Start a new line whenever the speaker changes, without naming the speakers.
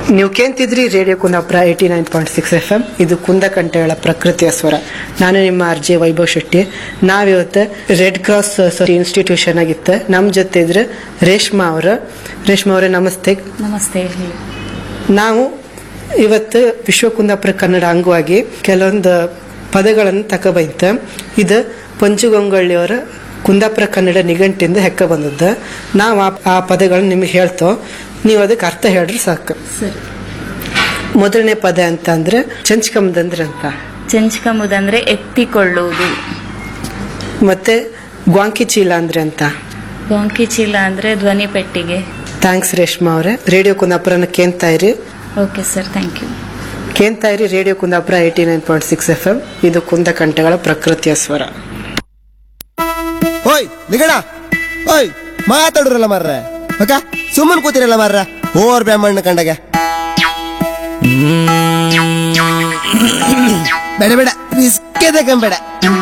ನೀವು ಕೇಂತಿದ್ರಿ radio Kundapura eighty nine point six F M ಇದು ಕುಂದಕಂಠಗಳ ಪ್ರಕೃತಿಯ ಸ್ವರ ನಾನು ನಿಮ್ಮ ಆರ್ ಜೆ ವೈಭವ್ ಶೆಟ್ಟಿ ನಾವಿವತ್ತು ರೆಡ್ ಕ್ರಾಸ್ ಇನ್ಸ್ಟಿಟ್ಯೂಷನ್ ಆಗಿತ್ತು ನಮ್ಮ ಜೊತೆ ಇದ್ರೆ ರೇಷ್ಮಾ ಅವರು ರೇಷ್ಮಾ ಅವರೇ ನಮಸ್ತೆ
ನಮಸ್ತೆ ಹೇಳಿ
ನಾವು ಇವತ್ತು ವಿಶ್ವ ಕುಂದಾಪುರ ಕನ್ನಡ ಅಂಗವಾಗಿ ಕೆಲವೊಂದು ಪದಗಳನ್ನು ತಕೊಬೈತ ಇದು ಪಂಚುಗಂಗೊಳ್ಳಿಯವರ ಕುಂದಾಪುರ ಕನ್ನಡ ನಿಘಂಟಿಂದ ಹೆಕ್ಕ ಬಂದದ್ದು ನಾವು ಆ- ಆ ಪದಗಳನ್ನು ನಿಮಗೆ ಹೇಳ್ತೋ ನೀವು ಅದಕ್ಕೆ ಅರ್ಥ ಹೇಳ್ರಿ ಸಾಕು
ಸರಿ
ಮೊದಲನೇ ಪದ ಅಂತ ಅಂದ್ರೆ ಚಂಚ್ಕಂಬದಂದ್ರೆ ಅಂತ
ಚಂಚ್ಕಂಬುದಂದ್ರೆ ಎತ್ತಿಕೊಳ್ಳುವುದು
ಮತ್ತೆ ಗ್ವಾಂಕಿ ಚೀಲ ಅಂದ್ರೆ ಅಂತ
ಗೊಂಕಿ ಚೀಲ ಅಂದ್ರೆ ಧ್ವನಿ ಪೆಟ್ಟಿಗೆ
ಥ್ಯಾಂಕ್ಸ್ ರೇಷ್ಮಾ ಅವರೇ ರೇಡಿಯೋ ಕುಂದಾಪುರನ ಕೇಳ್ತಾ ಇರಿ
ಓಕೆ ಸರ್ ಥ್ಯಾಂಕ್ ಯು
ಕೇಳ್ತಾ ಇರಿ radio Kundapura eighty nine point six F M ಇದು ಕುಂದಕಂಠಗಳ ಪ್ರಕೃತಿಯ ಸ್ವರ
ಓಯ್ ನಿಗಣ ಓಯ್ ಮಾತಾಡ್ರಲ್ಲ ಮಾರ್ರೆ ಓಕೆ ಸುಮ್ಮನೆ ಕೂತಿರಲ್ಲ ಮಾರ್ರ ಓವರ್ ಬ್ರಾಹ್ಮಣ ಕಂಡಾಗ ಬೇಡ ಬೇಡ ಬಿಸ್ಕೆ ಬೇಡ